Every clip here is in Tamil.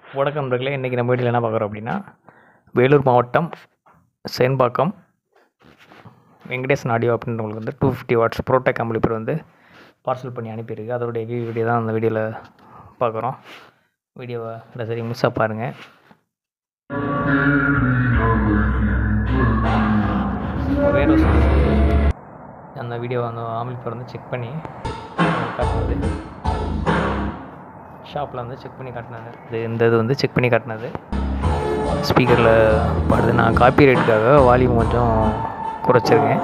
வணக்கம் நண்பர்களே இன்றைக்கி நம்ம வீட்டில் என்ன பார்க்குறோம் அப்படின்னா வேலூர் மாவட்டம் சேன்பாக்கம் வெங்கடேசன் ஆடியோ அப்படின்றவங்களுக்கு வந்து டூ ஃபிஃப்டி வாட்ஸ் ப்ரோட்டெக் ஆம்பிளிஃபர் வந்து பார்சல் பண்ணி அனுப்பியிருக்கு அதோடைய ரிவ்யூ வீடியோ தான் அந்த வீடியோவில் பார்க்குறோம் வீடியோவை இல்லை சரி முழுசாக பாருங்கள் வேறு அந்த வீடியோ அந்த ஆம்பிளிஃபர் வந்து செக் பண்ணி காட்டுனது ஷாப்பில் வந்து செக் பண்ணி காட்டினது இது இந்த இது வந்து செக் பண்ணி காட்டினது ஸ்பீக்கரில் பாடுது நான் காப்பி ரைட்டுக்காக வால்யூம் கொஞ்சம் குறைச்சிருக்கேன்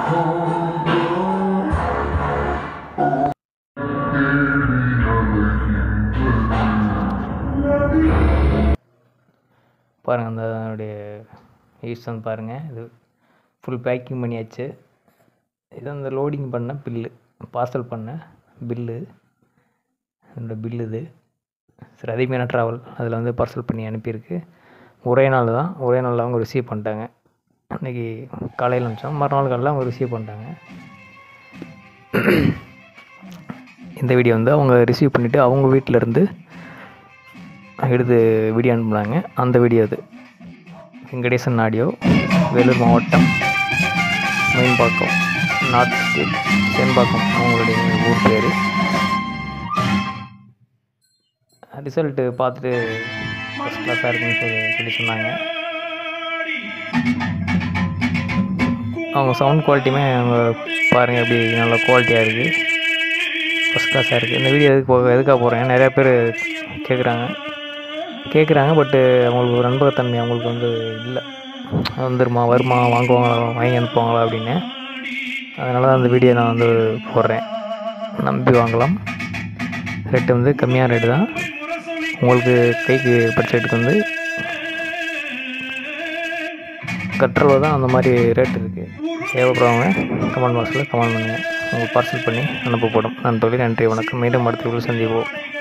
பாருங்கள் அந்த அதனுடைய யூஸ் வந்து பாருங்கள் இது ஃபுல் பேக்கிங் பண்ணியாச்சு இது அந்த லோடிங் பண்ண பில்லு பார்சல் பண்ண பில்லு என்னோடய பில்லு இது சரி அதிகமான ட்ராவல் அதில் வந்து பார்சல் பண்ணி அனுப்பியிருக்கு ஒரே நாள் தான் ஒரே நாளில் அவங்க ரிசீவ் பண்ணிட்டாங்க அன்றைக்கி காலையில் அனுப்பிச்சோம் மறுநாள் காலையில் அவங்க ரிசீவ் பண்ணிட்டாங்க இந்த வீடியோ வந்து அவங்க ரிசீவ் பண்ணிவிட்டு அவங்க வீட்டிலேருந்து எடுத்து வீடியோ அனுப்புனாங்க அந்த வீடியோ அது வெங்கடேசன் ஆடியோ வேலூர் மாவட்டம் மீன்பாக்கம் நார்த் ஸ்டேட் சென்பாக்கம் அவங்களுடைய ஊர் பேர் ரிசல்ட்டு பார்த்துட்டு ஃபஸ்ட் கிளாஸாக இருக்குன்னு சொல்லி சொல்லி சொன்னாங்க அவங்க சவுண்ட் குவாலிட்டியுமே அவங்க பாருங்கள் எப்படி நல்ல குவாலிட்டியாக இருக்குது ஃபஸ்ட் கிளாஸாக இருக்குது இந்த வீடியோ எதுக்கு போக எதுக்காக போகிறேன் நிறையா பேர் கேட்குறாங்க கேட்குறாங்க பட்டு அவங்களுக்கு ஒரு நண்பகத்தன்மை அவங்களுக்கு வந்து இல்லை வந்துருமா வருமா வாங்குவாங்களா வாங்கி அனுப்புவாங்களா அப்படின்னு அதனால தான் அந்த வீடியோ நான் வந்து போடுறேன் நம்பி வாங்கலாம் ரேட்டு வந்து கம்மியான ரேட்டு தான் உங்களுக்கு கைக்கு படித்த ரேட்டுக்கு வந்து கட்டுறவு தான் அந்த மாதிரி ரேட் இருக்குது தேவைப்படுறவங்க கமெண்ட் பாக்ஸில் கமெண்ட் பண்ணுங்கள் உங்களுக்கு பார்சல் பண்ணி அனுப்பப்படும் நன்றி நன்றி வணக்கம் மீண்டும் அடுத்த வீடியோ சந்திப்போம்